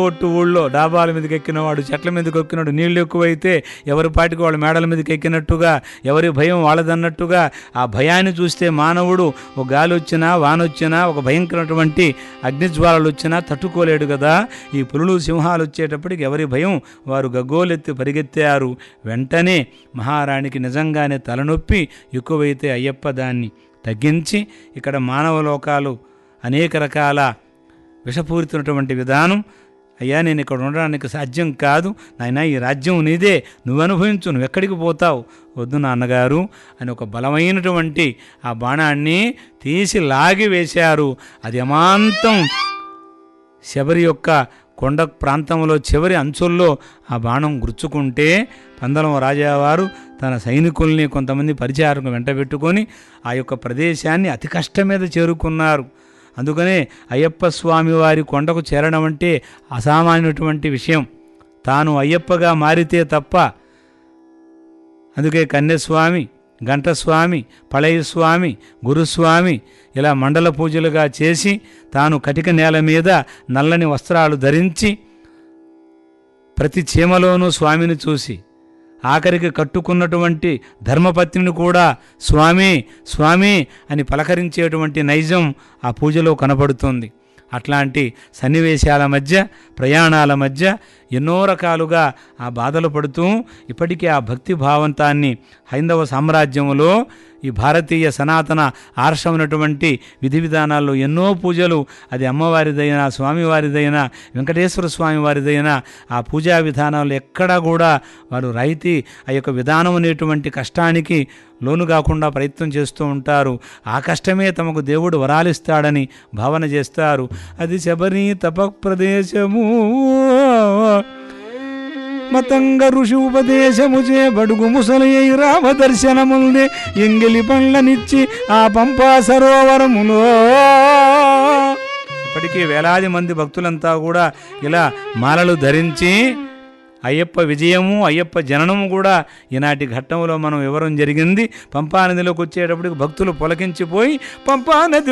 ఒట్టు ఊళ్ళో డాబాల మీదకి ఎక్కినవాడు చెట్ల మీదకి ఎక్కినాడు నీళ్లు ఎక్కువైతే ఎవరి పాటికి వాళ్ళ మేడల మీదకి ఎక్కినట్టుగా ఎవరి భయం వాళ్ళదన్నట్టుగా ఆ భయాన్ని చూస్తే మానవుడు ఒక గాలి వచ్చినా వాన వచ్చినా ఒక భయంకరమైనటువంటి అగ్నిజ్వాలలు వచ్చినా తట్టుకోలేడు కదా ఈ పులులు సింహాలు వచ్చేటప్పటికి ఎవరి భయం వారు గగ్గోలెత్తి పరిగెత్తారు వెంటనే మహారాణికి నిజంగానే తలనొప్పి ఎక్కువైతే అయ్యప్ప దాన్ని తగ్గించి ఇక్కడ మానవ లోకాలు అనేక రకాల విషపూరితమైనటువంటి విధానం అయ్యా నేను ఇక్కడ ఉండడానికి సాధ్యం కాదు నాయన ఈ రాజ్యం నీదే నువ్వు అనుభవించు నువ్వు ఎక్కడికి పోతావు వద్దు నాన్నగారు అని ఒక బలమైనటువంటి ఆ బాణాన్ని తీసి లాగి వేశారు అది అమాంతం శబరి యొక్క కొండ ప్రాంతంలో చివరి అంచుల్లో ఆ బాణం గుర్చుకుంటే పందలం రాజావారు తన సైనికుల్ని కొంతమంది పరిచారకు వెంటబెట్టుకొని ఆ యొక్క ప్రదేశాన్ని అతి కష్టం మీద చేరుకున్నారు అందుకనే అయ్యప్ప స్వామి వారి కొండకు చేరడం అంటే అసామాన్యటువంటి విషయం తాను అయ్యప్పగా మారితే తప్ప అందుకే కన్యస్వామి గంటస్వామి పళయస్వామి గురుస్వామి ఇలా మండల పూజలుగా చేసి తాను కటిక నేల మీద నల్లని వస్త్రాలు ధరించి ప్రతి చీమలోనూ స్వామిని చూసి ఆఖరికి కట్టుకున్నటువంటి ధర్మపత్నిని కూడా స్వామి స్వామి అని పలకరించేటువంటి నైజం ఆ పూజలో కనపడుతుంది అట్లాంటి సన్నివేశాల మధ్య ప్రయాణాల మధ్య ఎన్నో రకాలుగా ఆ బాధలు పడుతూ ఇప్పటికీ ఆ భక్తి భావంతాన్ని హైందవ సామ్రాజ్యంలో ఈ భారతీయ సనాతన ఆర్షమైనటువంటి విధి విధానాల్లో ఎన్నో పూజలు అది అమ్మవారిదైనా స్వామివారిదైనా వెంకటేశ్వర స్వామి వారిదైనా ఆ పూజా విధానాలు ఎక్కడా కూడా వారు రైతి ఆ యొక్క విధానం అనేటువంటి కష్టానికి లోను కాకుండా ప్రయత్నం చేస్తూ ఉంటారు ఆ కష్టమే తమకు దేవుడు వరాలిస్తాడని భావన చేస్తారు అది శబరి తప ప్రదేశము మతంగ ఋషి ఉపదేశము చే బడుగు ముసలయ్య రామ దర్శనముల్నే ఎంగిలి పండ్లనిచ్చి ఆ పంపా సరోవరములో ఇప్పటికీ వేలాది మంది భక్తులంతా కూడా ఇలా మాలలు ధరించి అయ్యప్ప విజయము అయ్యప్ప జననము కూడా ఈనాటి ఘట్టంలో మనం వివరం జరిగింది పంపా నదిలోకి వచ్చేటప్పటికి భక్తులు పొలకించిపోయి పంపా నదిలో